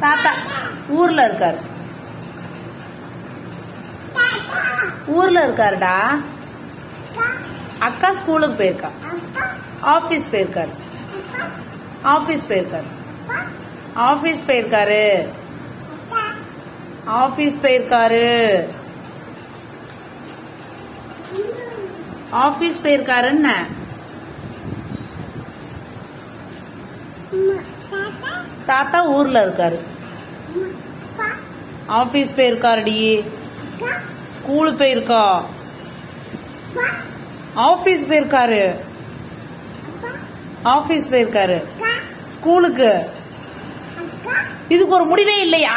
தாத்தா ஊர்ல இருக்காரு ஊர்ல இருக்காருடா அக்கா ஸ்கூலுக்கு போயிருக்கா ஆபீஸ் போயிருக்காரு ஆபீஸ் போயிருக்காரு ஆபீஸ் போயிருக்காரு ஆபீஸ் போயிருக்காரு ஆபீஸ் போயிருக்காருன்னு தாத்தா ஊர்ல இருக்காரு ஆபீஸ் போயிருக்காருடி ஸ்கூலு போயிருக்கா ஆபீஸ் போயிருக்காரு ஆபீஸ் போயிருக்காரு ஸ்கூலுக்கு இதுக்கு ஒரு முடிவே இல்லையா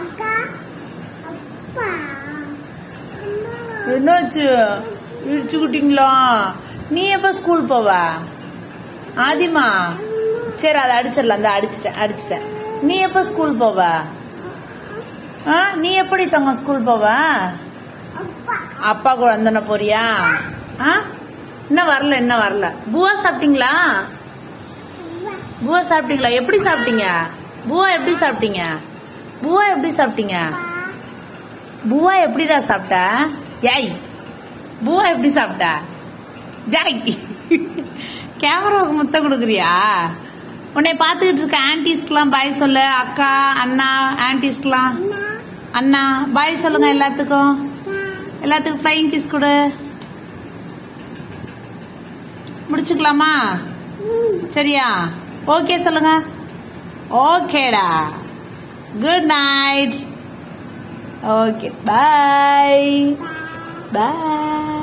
என்னாச்சு இடிச்சுக்கிட்டீங்களா நீ எப்ப ஸ்கூல் போவ ஆதிமா சரி அதை அடிச்சிடலாம் அந்த அடிச்சிட்டேன் அடிச்சிட்டேன் நீ எப்ப ஸ்கூல் போவ ஆ நீ எப்படி தங்க ஸ்கூல் போவ அப்பா கூட வந்தன போறியா ஆ இன்னும் வரல இன்னும் வரல பூவா சாப்பிட்டீங்களா பூவா சாப்பிட்டீங்களா எப்படி சாப்பிட்டீங்க பூவா எப்படி சாப்பிட்டீங்க பூவா எப்படி சாப்பிட்டீங்க பூவா எப்படிடா சாப்பிட்ட ஏய் பூவா எப்படி சாப்பிட்ட ஜாய் கேமராவுக்கு முத்தம் கொடுக்குறியா உன்னை பார்த்துக்கிட்டு இருக்க ஆன்டிஸ்க்கெல்லாம் பாய் சொல்லு அக்கா அண்ணா ஆன்டிஸ்க்கெல்லாம் அண்ணா பாய் சொல்லுங்க எல்லாத்துக்கும் எல்லாத்துக்கும் ஃப்ளைங் கிஸ் கொடு முடிச்சுக்கலாமா சரியா ஓகே சொல்லுங்க ஓகேடா குட் நைட் ஓகே பாய் பாய்